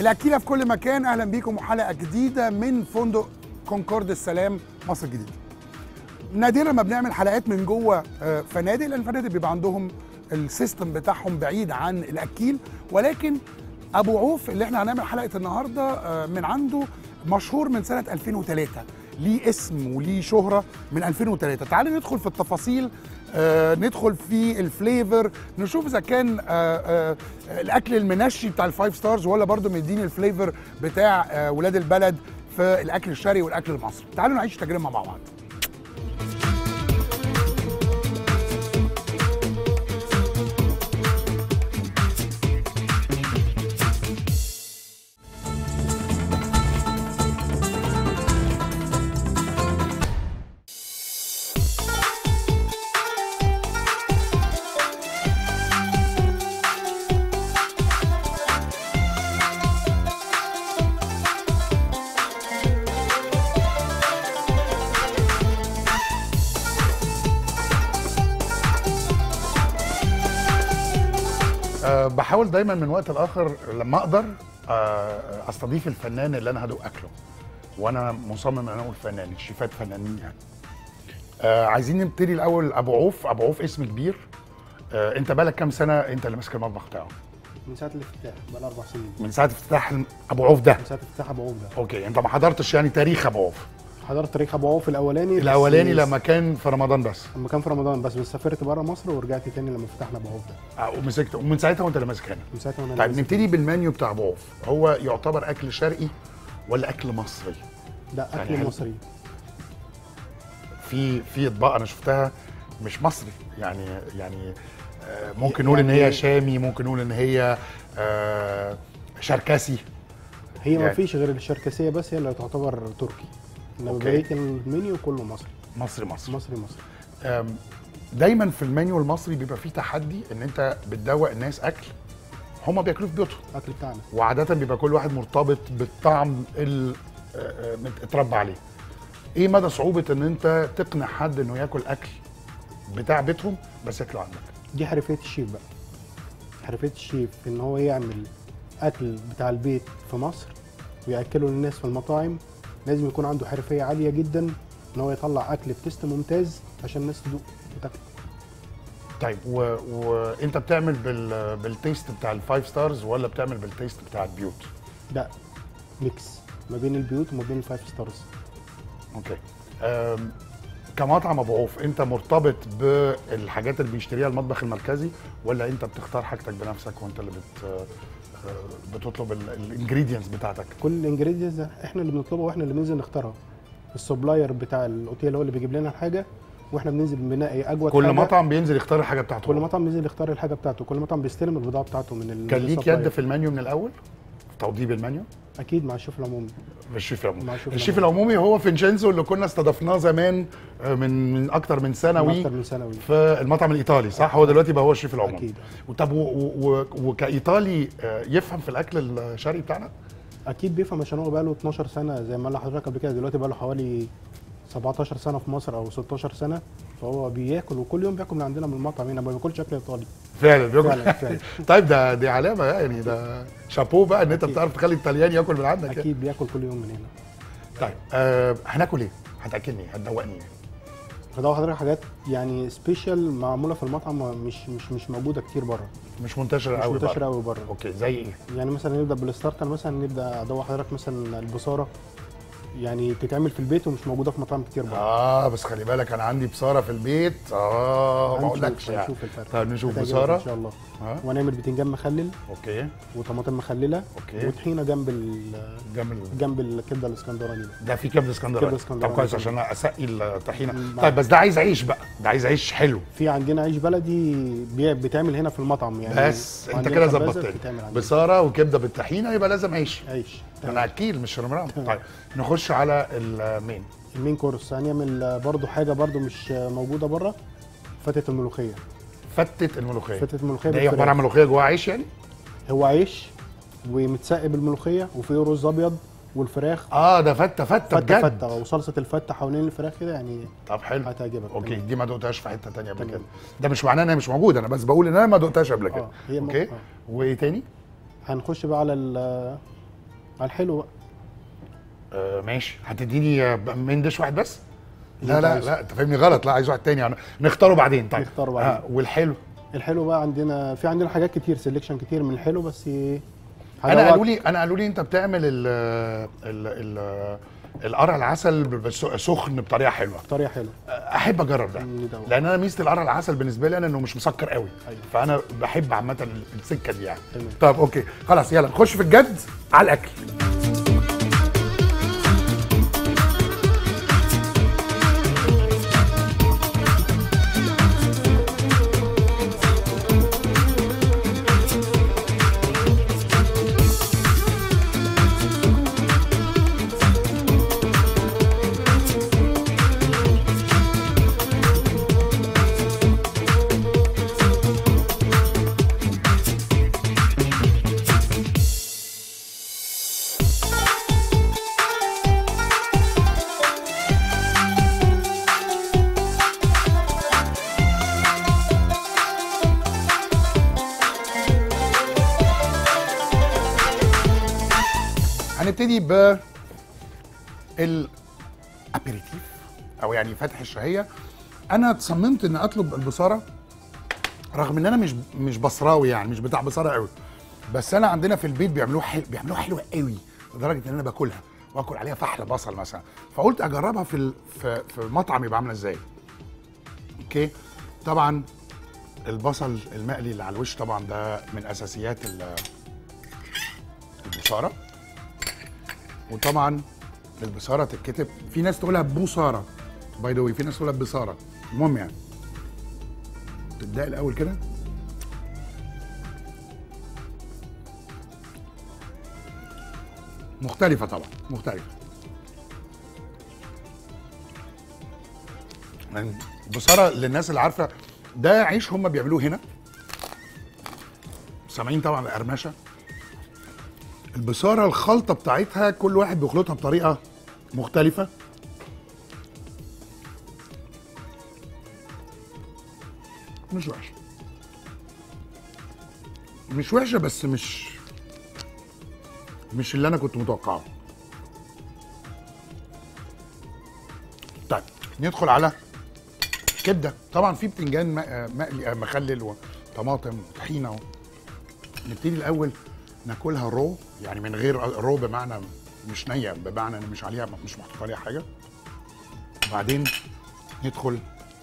الأكيلة في كل مكان أهلا بيكم وحلقة جديدة من فندق كونكورد السلام مصر الجديدة نادرا ما بنعمل حلقات من جوه آه، فنادق لأن الفنادق بيبقى عندهم السيستم بتاعهم بعيد عن الأكيل ولكن أبو عوف اللي احنا هنعمل حلقة النهاردة آه، من عنده مشهور من سنة 2003 ليه اسم وليه شهرة من 2003 تعالوا ندخل في التفاصيل آه ندخل في الفليفر نشوف اذا كان آه آه الاكل المنشي بتاع الفايف ستارز ولا برضو مديني الفليفر بتاع آه ولاد البلد في الاكل الشرقي والاكل المصري تعالوا نعيش تجربه مع بعض أه بحاول دايما من وقت لاخر لما اقدر أه استضيف الفنان اللي انا هدوق اكله وانا مصمم ان انا اقول فنان الشيفات فنانين يعني أه عايزين نبتدي الاول ابو عوف ابو عوف اسم كبير أه انت بالك كام سنه انت اللي ماسك المطبخ بتاعه من ساعه الافتتاح بقى اربع سنين من ساعه افتتاح ابو عوف ده من ساعه افتتاح ابو عوف ده اوكي انت ما حضرتش يعني تاريخ ابو عوف حضرت تاريخ ابو عوف الاولاني بس- الاولاني لما كان في رمضان بس لما كان في رمضان بس بس سافرت بره مصر ورجعت تاني لما فتحنا ابو عوف ده أه ومسكت ومن ساعتها وانت اللي ماسك هنا من ساعتها وانا طيب نازل. نبتدي بالمنيو بتاع ابو عوف هو يعتبر اكل شرقي ولا اكل مصري ده يعني اكل هل- مصري في في اطباق انا شفتها مش مصري يعني يعني آه، ممكن نقول ان هي يعني- شامي ممكن نقول ان هي آه، شركسي هي ما يعني- فيش غير الشركسيه بس هي اللي تعتبر تركي انما أوكي. بقيه المنيو كله مصري مصري مصري مصري مصري آم، دايما في المنيو المصري بيبقى فيه تحدي ان انت بتدوق الناس اكل هما بياكلوه في بيوتهم الاكل بتاعنا وعاده بيبقى كل واحد مرتبط بالطعم اللي آه، آه، مت- اتربى عليه ايه مدى صعوبه ان انت تقنع حد انه ياكل اكل بتاع بيتهم بس ياكله عندك دي حرفيه الشيف بقى حرفيه الشيف ان هو يعمل اكل بتاع البيت في مصر وياكله للناس في المطاعم لازم يكون عنده حرفيه عاليه جدا ان هو يطلع اكل بتست ممتاز عشان الناس تدوق وتاكل طيب و... وانت بتعمل بال... بالتيست بتاع الفايف ستارز ولا بتعمل بالتيست بتاع البيوت ده ميكس ما بين البيوت وما بين الفايف ستارز اوكي أم... كمطعم ابو عوف انت مرتبط بالحاجات اللي بيشتريها المطبخ المركزي ولا انت بتختار حاجتك بنفسك وانت اللي بت... آه، بتطلب الانجريدينتس بتاعتك كل الانجريدينتس احنا اللي بنطلبها واحنا اللي بننزل نختارها السبلاير بتاع الاوتيل هو اللي بيجيب لنا الحاجه واحنا بننزل بنلاقي اجود كل حاجة. مطعم بينزل يختار الحاجه بتاعته كل مطعم بينزل يختار الحاجه بتاعته كل مطعم بيستلم البضاعه بتاعته من ال- كان من ليك السبلاير. يد في المنيو من الاول في توضيب المنيو اكيد مع الشيف العمومي الشيف العمومي مع الشيف الشيف العمومي هو فينشينزو اللي كنا استضفناه زمان آه، من من اكتر من من سنوي اكتر من سنوي في المطعم الايطالي صح هو دلوقتي بقى هو الشيف العمومي اكيد طب و- و- و- وكايطالي آه، يفهم في الاكل الشرقي بتاعنا اكيد بيفهم عشان هو بقى له 12 سنه زي ما قال لحضرتك قبل كده دلوقتي بقى له حوالي 17 سنه في مصر او 16 سنه فهو بياكل وكل يوم بياكل من عندنا من المطعم هنا ما بياكلش اكل ايطالي فعلا بياكل فعلا فعلا طيب ده دي علامه يعني ده شابوه بقى ان انت أكيد. بتعرف تخلي الطليان ياكل من عندك يعني. اكيد بياكل كل يوم من هنا طيب آه هناكل ايه؟ هتاكلني إيه؟ هتدوقني ايه؟ فده حضرتك حاجات يعني سبيشال معموله في المطعم مش مش مش موجوده كتير بره مش منتشر مش قوي منتشره قوي بره اوكي زي ايه؟ يعني مثلا نبدا بالستارتر مثلا نبدا ادوق حضرتك مثلا البصاره يعني بتتعمل في البيت ومش موجوده في مطاعم كتير بره اه بس خلي بالك انا عندي بصاره في البيت اه ما هنشوف- اقولكش يعني هنشوف الفرق طيب نشوف هتعجبك بصاره ان شاء الله ها ونعمل بتنجان مخلل اوكي وطماطم مخلله اوكي وطحينه جنب ال جنب ال- جنب الكبده الاسكندراني ده ده في كبده اسكندراني كبدة اسكندراني. طب كويس عشان اسقي الطحينه مم. طيب بس ده عايز عيش بقى ده عايز عيش حلو في عندنا عيش بلدي بي- بيتعمل هنا في المطعم يعني بس انت وعندنا كده خبازة ظبطتني بتتعمل عندنا. بصاره وكبده بالطحينه يبقى لازم عيش عيش انا اكيل مش رمرام طيب نخش على المين المين كورس هنعمل برضو حاجه برضو مش موجوده بره فتة الملوخيه فتة الملوخيه فتة الملوخيه ده هي بالفراخ. عباره عن ملوخيه جواها عيش يعني هو عيش ومتسقي بالملوخيه وفيه رز ابيض والفراخ اه ده فته فته فته بجد فته وصلصه الفته حوالين الفراخ كده يعني طب حلو هتعجبك اوكي تمام. دي ما دقتهاش في حته تانية قبل تمام. كده ده مش معناه ان هي مش موجوده انا بس بقول ان انا ما دقتهاش قبل كده اه هي م- اوكي آه. وايه تاني هنخش بقى على ال- على الحلو بقى آه ماشي هتديني آه، من ديش واحد بس اللي لا انت لا عايزه. لا انت فاهمني غلط لا عايز واحد تاني يعني نختاره بعدين طيب نختاره بعدين. آه والحلو الحلو بقى عندنا في عندنا حاجات كتير سelection كتير من الحلو بس حاجة انا وقت- قالوا لي انا قالوا لي انت بتعمل ال ال ال القرع العسل بس- سخن بطريقه حلوه طريقه حلوه احب اجرب ده مم، ده هو. لان انا ميزه القرع العسل بالنسبه لي انا انه مش مسكر قوي أيوة. فانا بحب عامه السكه دي يعني تمام. طب اوكي خلاص يلا نخش في الجد على الاكل هنبتدي ب الابيريتيف او يعني فتح الشهيه انا صممت ان اطلب البصاره رغم ان انا مش مش بصراوي يعني مش بتاع بصاره قوي بس انا عندنا في البيت بيعملوها حلو بيعملوها حلوه قوي لدرجه ان انا باكلها واكل عليها فحل بصل مثلا فقلت اجربها في ال... في في مطعم يبقى عامله ازاي اوكي طبعا البصل المقلي اللي على الوش طبعا ده من اساسيات ال- البصاره وطبعا البصاره تتكتب في ناس تقولها بوصاره باي ذا في ناس تقولها بصاره المهم يعني تبدا الاول كده مختلفه طبعا مختلفه يعني بصاره للناس اللي عارفه ده عيش هم بيعملوه هنا سامعين طبعا القرمشه البصاره الخلطه بتاعتها كل واحد بيخلطها بطريقه مختلفه مش وحشه مش وحشه بس مش مش اللي انا كنت متوقعه طيب ندخل على كبده طبعا في بتنجان م- مقلي مخلل وطماطم وطحينه و... نبتدي الاول ناكلها رو يعني من غير رو بمعنى مش نيه بمعنى ان مش عليها مش محطوط عليها حاجه وبعدين ندخل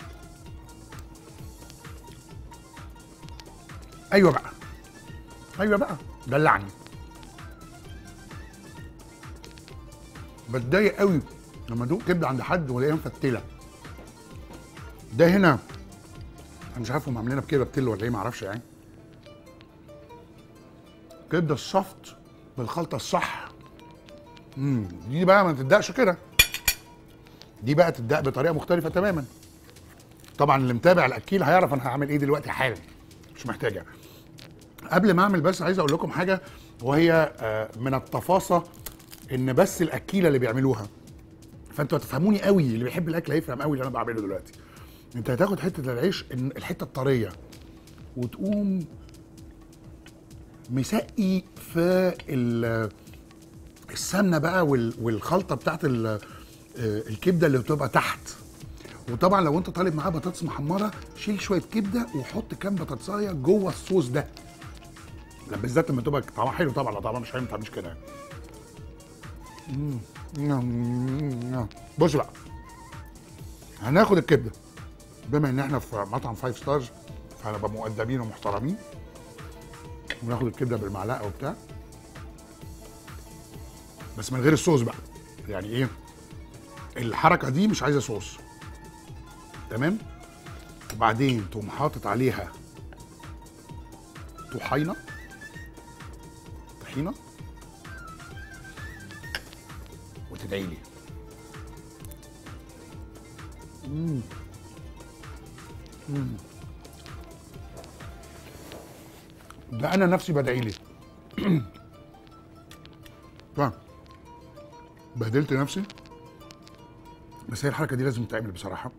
ايوه بقى ايوه بقى دلعني بتضايق قوي لما ادوق كبده عند حد والاقيها مفتله ده هنا انا مش عارف هم عاملينها بكده بتل ولا ايه معرفش يعني كبده الصفت بالخلطه الصح امم دي بقى ما تدقش كده دي بقى تدق بطريقه مختلفه تماما طبعا اللي متابع الاكيل هيعرف انا هعمل ايه دلوقتي حالا مش محتاجه قبل ما اعمل بس عايز اقول لكم حاجه وهي آه، من التفاصيل ان بس الاكيله اللي بيعملوها فانتوا هتفهموني قوي اللي بيحب الاكل هيفهم قوي اللي انا بعمله دلوقتي انت هتاخد حته العيش إن- الحته الطريه وتقوم مسقي في ال- السمنه بقى وال- والخلطه بتاعت ال- آه، الكبده اللي بتبقى تحت وطبعا لو انت طالب معاه بطاطس محمره شيل شويه كبده وحط كام بطاطسايه جوه الصوص ده لا بالذات لما تبقى طعمها حلو طبعا لو طعمها مش حلو ما تعملش كده يعني. مم. مم. بص بقى هناخد الكبده بما ان احنا في مطعم فايف ستارز فهنبقى مؤدبين ومحترمين وناخد الكبده بالمعلقه وبتاع بس من غير الصوص بقى يعني ايه الحركه دي مش عايزه صوص تمام وبعدين تقوم حاطط عليها طحينه طحينه وتدعي لي مم. مم. ده انا نفسي بدعي لي فاهم بهدلت نفسي بس هي الحركه دي لازم تتعمل بصراحه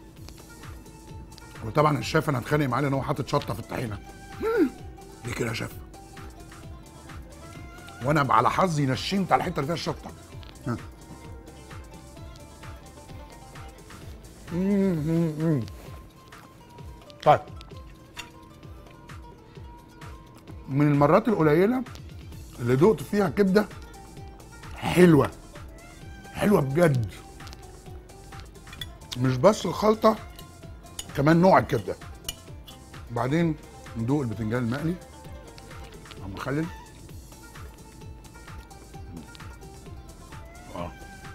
وطبعا الشيف انا هتخانق معاه لان هو حاطط شطه في الطحينه ليه كده يا شيف وانا على حظي نشمت على الحته اللي فيها الشطه ها. مم، مم، مم. طيب من المرات القليله اللي دقت فيها كبده حلوه حلوه بجد مش بس الخلطه كمان نوع الكبده وبعدين ندوق البتنجان المقلي مع مخلل اه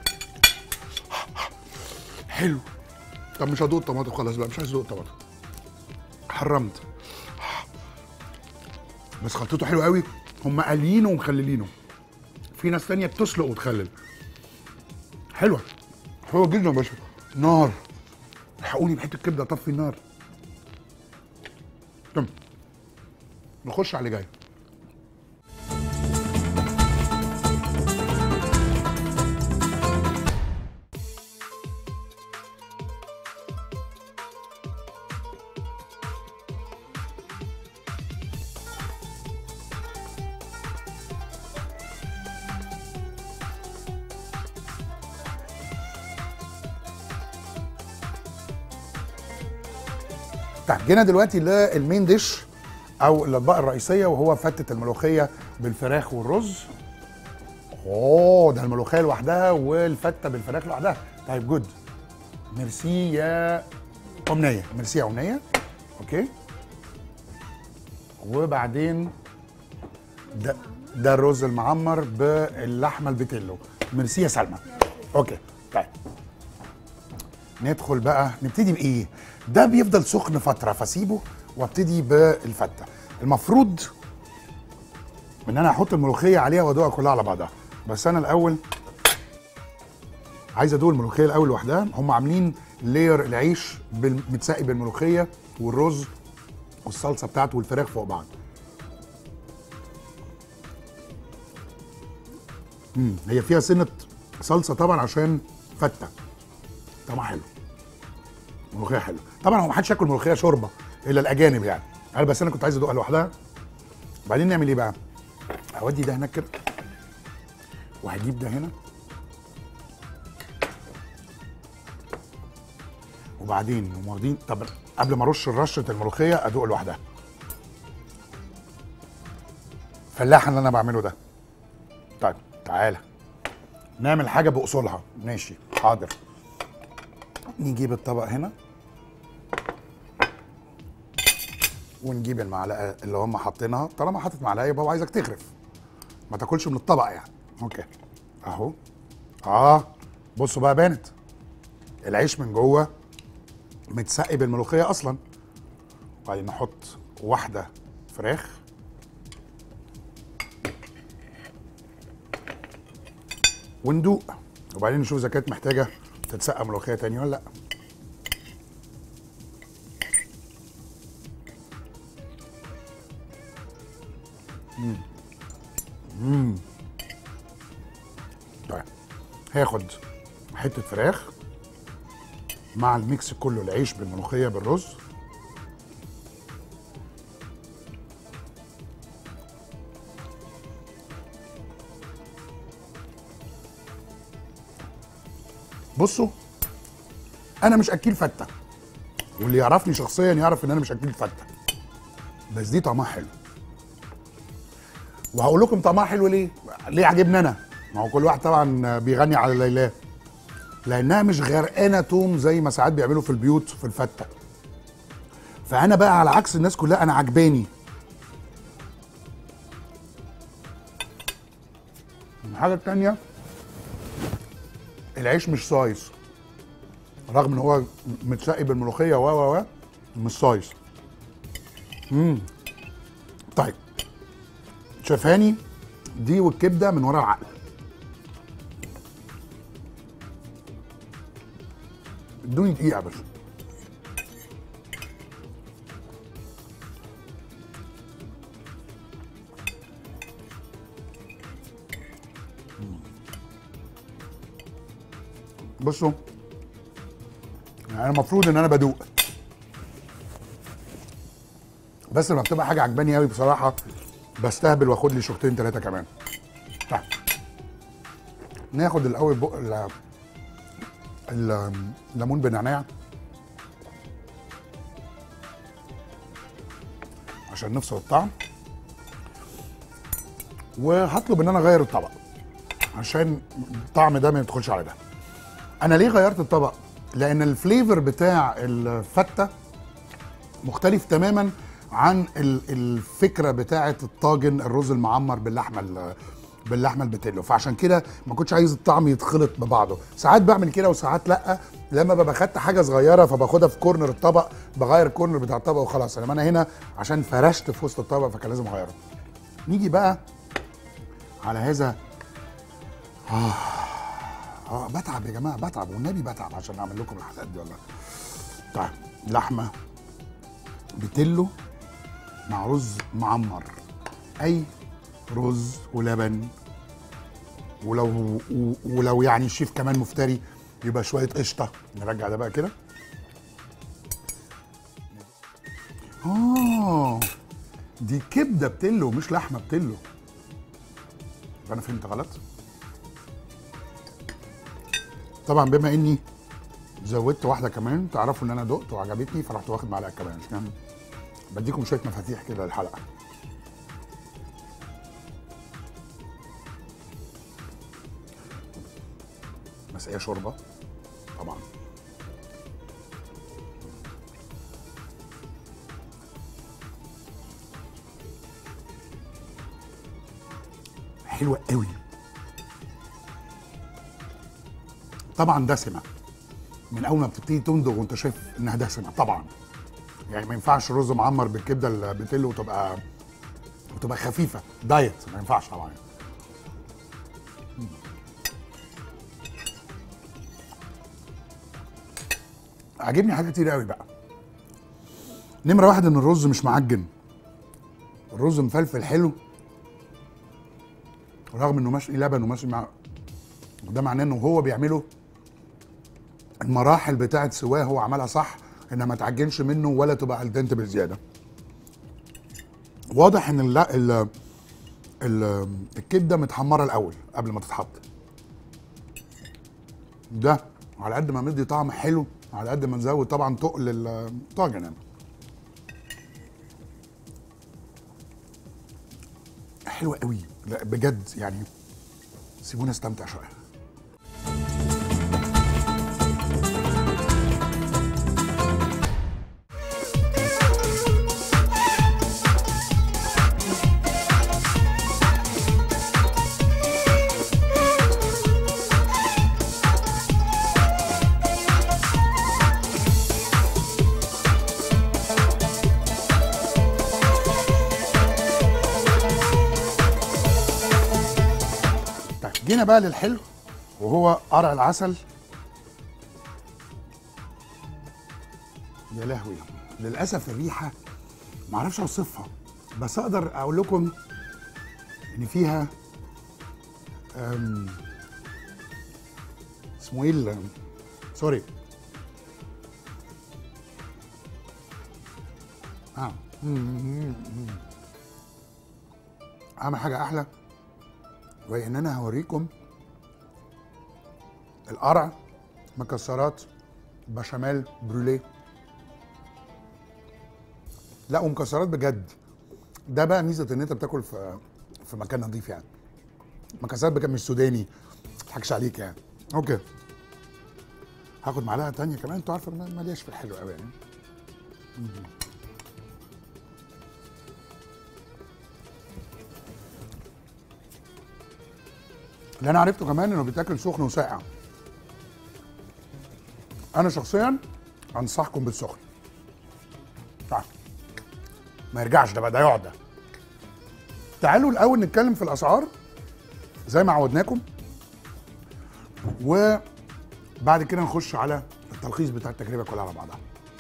حلو طب مش هدوق الطماطم خلاص بقى مش عايز ادوق الطماطم حرمت بس خلطته حلوه قوي هم قاليينه ومخللينه في ناس تانية بتسلق وتخلل حلوه حلوه جدا بس نار الحقوني بحته كبده اطفي النار تمام نخش على اللي جاي طيب جينا دلوقتي للمين ديش او الاطباق الرئيسيه وهو فتة الملوخيه بالفراخ والرز اوه ده الملوخيه لوحدها والفته بالفراخ لوحدها طيب جود ميرسي يا امنيه ميرسي يا امنيه اوكي وبعدين ده ده الرز المعمر باللحمه البيتيلو ميرسي يا سلمى اوكي طيب ندخل بقى نبتدي بايه ده بيفضل سخن فتره فاسيبه وابتدي بالفته المفروض ان انا احط الملوخيه عليها وادوقها كلها على بعضها بس انا الاول عايز ادوق الملوخيه الاول لوحدها هم عاملين لير العيش بال- متسقي بالملوخيه والرز والصلصه بتاعته والفراخ فوق بعض امم هي فيها سنه صلصه طبعا عشان فته طعمها حلو ملوخيه حلوه طبعا هو محدش ياكل ملوخيه شوربه الا الاجانب يعني انا بس انا كنت عايز ادوقها لوحدها وبعدين نعمل ايه بقى اودي ده هناك كده وهجيب ده هنا وبعدين نقوم واخدين طب قبل ما ارش رشه الملوخيه ادوق لوحدها فلاحه اللي انا بعمله ده طيب تعالى نعمل حاجه باصولها ماشي حاضر نجيب الطبق هنا ونجيب المعلقه اللي هم حاطينها طالما حاطط معلقه يبقى هو عايزك تغرف ما تاكلش من الطبق يعني اوكي اهو اه بصوا بقى بانت العيش من جوه متسقي بالملوخيه اصلا وبعدين نحط واحده فراخ وندوق وبعدين نشوف اذا كانت محتاجه تتسقى ملوخيه تاني ولا لا مم. مم. طيب هاخد حته فراخ مع الميكس كله العيش بالملوخيه بالرز بصوا انا مش اكيل فته واللي يعرفني شخصيا يعرف ان انا مش اكيل فته بس دي طعمها حلو وهقول لكم طعمها حلو ليه ليه عاجبني انا ما هو كل واحد طبعا بيغني على ليلاه لانها مش غرقانه توم زي ما ساعات بيعملوا في البيوت في الفته فانا بقى على عكس الناس كلها انا عجباني الحاجه التانيه العيش مش صايص رغم ان هو متسقي بالملوخيه و و و مش صايص امم طيب شفاني دي والكبده من ورا العقل ادوني دقيقه بس بصوا يعني انا المفروض ان انا بدوق بس لما بتبقى حاجه عجباني قوي بصراحه بستهبل واخد لي شوطين ثلاثه كمان طيب ناخد الاول بق ال- ال- الليمون بالنعناع عشان نفصل الطعم وهطلب ان انا اغير الطبق عشان الطعم ده ما يدخلش على ده انا ليه غيرت الطبق لان الفليفر بتاع الفته مختلف تماما عن ال- الفكره بتاعه الطاجن الرز المعمر باللحمه ال- باللحمه البتلو فعشان كده ما كنتش عايز الطعم يتخلط ببعضه ساعات بعمل كده وساعات لا لما ببقى خدت حاجه صغيره فباخدها في كورنر الطبق بغير الكورنر بتاع الطبق وخلاص انما انا هنا عشان فرشت في وسط الطبق فكان لازم اغيره نيجي بقى على هذا اه اه بتعب يا جماعه بتعب والنبي بتعب عشان اعمل لكم الحلقات دي والله طيب لحمه بتلو مع رز معمر اي رز ولبن ولو و- ولو يعني الشيف كمان مفتري يبقى شويه قشطه نرجع ده بقى كده اه دي كبده بتلو مش لحمه بتلو يبقى انا فهمت غلط طبعا بما اني زودت واحده كمان تعرفوا ان انا دقت وعجبتني فرحت واخد معلقه كمان عشان بديكم شويه مفاتيح كده للحلقه مسقيه شوربه طبعا حلوه قوي طبعا دسمه من اول ما بتبتدي تندغ وانت شايف انها دسمه طبعا يعني ما ينفعش رز معمر بالكبده اللي بتلو وتبقى وتبقى خفيفه دايت ما ينفعش طبعا عاجبني حاجه كتير قوي بقى نمره واحد ان الرز مش معجن الرز مفلفل حلو رغم انه ماشي لبن وماشي مع وده معناه انه هو بيعمله المراحل بتاعت سواه هو عملها صح انها ما تعجنش منه ولا تبقى الدنت بالزياده واضح ان ال ال ال الكبده متحمره الاول قبل ما تتحط ده على قد ما مدي طعم حلو على قد ما نزود طبعا تقل الطاجن يعني حلوه قوي لا بجد يعني سيبونا استمتع شويه طيب جينا بقى للحلو وهو قرع العسل يا لهوي للاسف الريحه معرفش اوصفها بس اقدر اقول لكم ان فيها أم، اسمه ايه ال- سوري اه مم، مم، مم. اعمل حاجه احلى وهي ان انا هوريكم القرع مكسرات بشاميل بروليه لا ومكسرات بجد ده بقى ميزه ان انت بتاكل في في مكان نظيف يعني مكسرات بجد مش سوداني ما اضحكش عليك يعني اوكي هاخد معلقه تانية كمان انتوا عارفه انا ماليش في الحلو قوي يعني مم. اللي انا عرفته كمان انه بيتاكل سخن وساقع انا شخصيا انصحكم بالسخن طيب ما يرجعش ده بقى ده يقعد ده تعالوا الاول نتكلم في الاسعار زي ما عودناكم وبعد كده نخش على التلخيص بتاع التجربه كلها على بعضها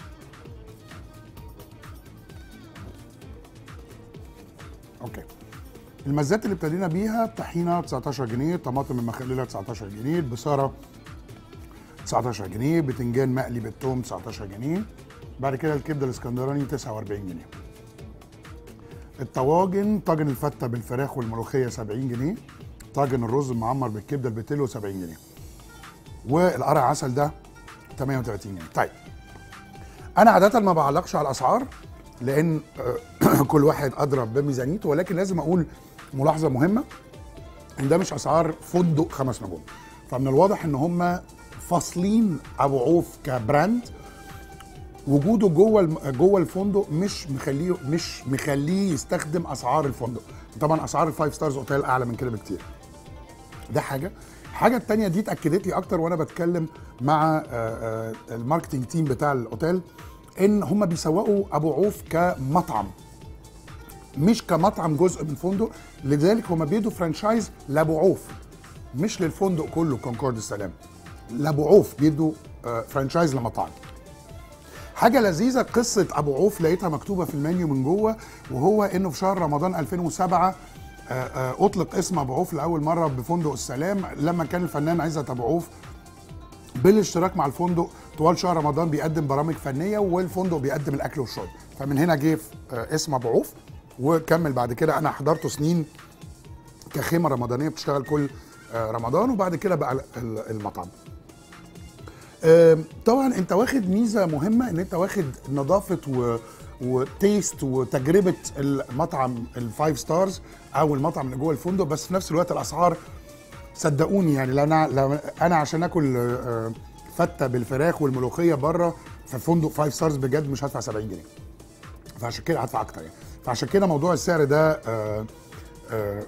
اوكي المزات اللي ابتدينا بيها طحينه 19 جنيه طماطم المخلله 19 جنيه البصاره 19 جنيه بتنجان مقلي بالثوم 19 جنيه بعد كده الكبده الاسكندراني 49 جنيه الطواجن طاجن الفته بالفراخ والملوخيه 70 جنيه طاجن الرز المعمر بالكبده البتلو 70 جنيه والقرع عسل ده 38 جنيه طيب انا عاده ما بعلقش على الاسعار لان آه، كل واحد ادرى بميزانيته ولكن لازم اقول ملاحظه مهمه ان ده مش اسعار فندق خمس نجوم فمن الواضح ان هم فاصلين ابو عوف كبراند وجوده جوه الم- جوه الفندق مش مخليه مش مخليه يستخدم اسعار الفندق طبعا اسعار الفايف ستارز اوتيل اعلى من كده بكتير ده حاجه الحاجه التانية دي اتاكدت لي اكتر وانا بتكلم مع آه، آه، الماركتنج تيم بتاع الاوتيل ان هم بيسوقوا ابو عوف كمطعم مش كمطعم جزء من فندق لذلك هم بيدوا فرانشايز لابو عوف مش للفندق كله كونكورد السلام لابو عوف بيدوا آه، فرانشايز لمطاعم حاجه لذيذه قصه ابو عوف لقيتها مكتوبه في المنيو من جوه وهو انه في شهر رمضان 2007 آه، آه، اطلق اسم ابو عوف لاول مره بفندق السلام لما كان الفنان عزت ابو عوف بالاشتراك مع الفندق طوال شهر رمضان بيقدم برامج فنيه والفندق بيقدم الاكل والشرب فمن هنا جه آه، اسم ابو عوف وكمل بعد كده انا حضرته سنين كخيمه رمضانيه بتشتغل كل آه، رمضان وبعد كده بقى ال- ال- المطعم آم، طبعا انت واخد ميزه مهمه ان انت واخد نظافه و وتيست وتجربه المطعم الفايف ستارز او المطعم اللي جوه الفندق بس في نفس الوقت الاسعار صدقوني يعني لو انا لو انا عشان اكل آه، فته بالفراخ والملوخيه بره في فندق فايف ستارز بجد مش هدفع 70 جنيه فعشان كده هدفع اكتر يعني فعشان كده موضوع السعر ده آه، آه،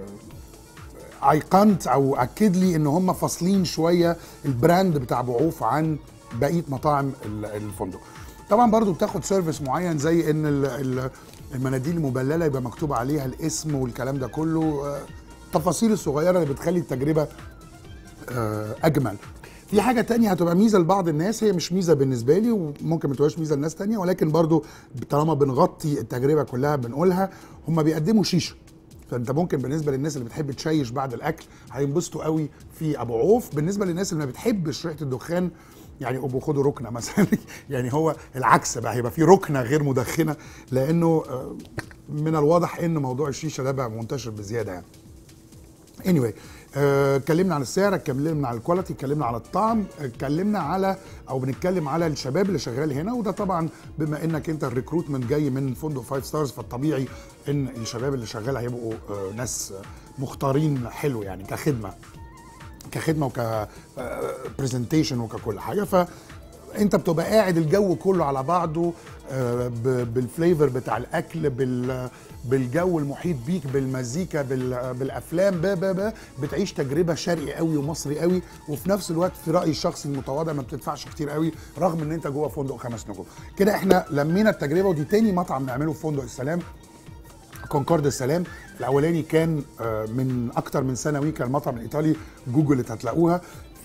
آه، ايقنت او اكد لي ان هم فاصلين شويه البراند بتاع ابو عوف عن بقيه مطاعم ال- الفندق طبعا برضو بتاخد سيرفيس معين زي ان ال- ال- المناديل المبلله يبقى مكتوب عليها الاسم والكلام ده كله آه، التفاصيل الصغيره اللي بتخلي التجربه آه، اجمل في حاجه تانية هتبقى ميزه لبعض الناس هي مش ميزه بالنسبه لي وممكن ما تبقاش ميزه لناس تانية ولكن برضو طالما بنغطي التجربه كلها بنقولها هم بيقدموا شيشه فانت ممكن بالنسبه للناس اللي بتحب تشيش بعد الاكل هينبسطوا قوي في ابو عوف بالنسبه للناس اللي ما بتحبش ريحه الدخان يعني ابو خدوا ركنه مثلا يعني هو العكس بقى هيبقى في ركنه غير مدخنه لانه آه، من الواضح ان موضوع الشيشه ده بقى منتشر بزياده يعني anyway آه، اتكلمنا عن السعر اتكلمنا على الكواليتي اتكلمنا على الطعم اتكلمنا على او بنتكلم على الشباب اللي شغال هنا وده طبعا بما انك انت الريكروتمنت جاي من فندق فايف ستارز فالطبيعي ان الشباب اللي شغال هيبقوا آه، ناس مختارين حلو يعني كخدمه كخدمه وك برزنتيشن وككل حاجه ف انت بتبقى قاعد الجو كله على بعضه آه، ب- بالفليفر بتاع الاكل بال بالجو المحيط بيك بالمزيكا بال- بالافلام ب ب ب بتعيش تجربه شرقي قوي ومصري قوي وفي نفس الوقت في رايي الشخصي المتواضع ما بتدفعش كتير قوي رغم ان انت جوه فندق خمس نجوم كده احنا لمينا التجربه ودي تاني مطعم نعمله في فندق السلام كونكورد السلام الاولاني كان آه، من اكتر من سنه كان المطعم الايطالي جوجل هتلاقوها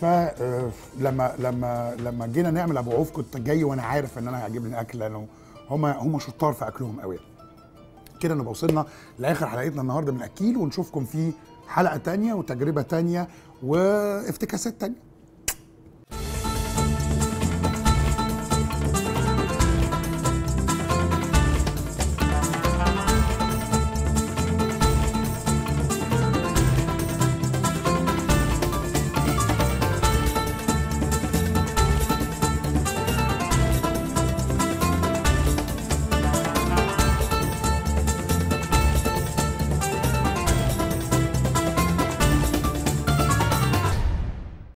فلما لما لما جينا نعمل ابو عوف كنت جاي وانا عارف ان انا هيعجبني اكل لانه هم هم شطار في اكلهم قوي كده نبقى وصلنا لاخر حلقتنا النهارده من اكيل ونشوفكم في حلقه تانية وتجربه تانية وافتكاسات تانية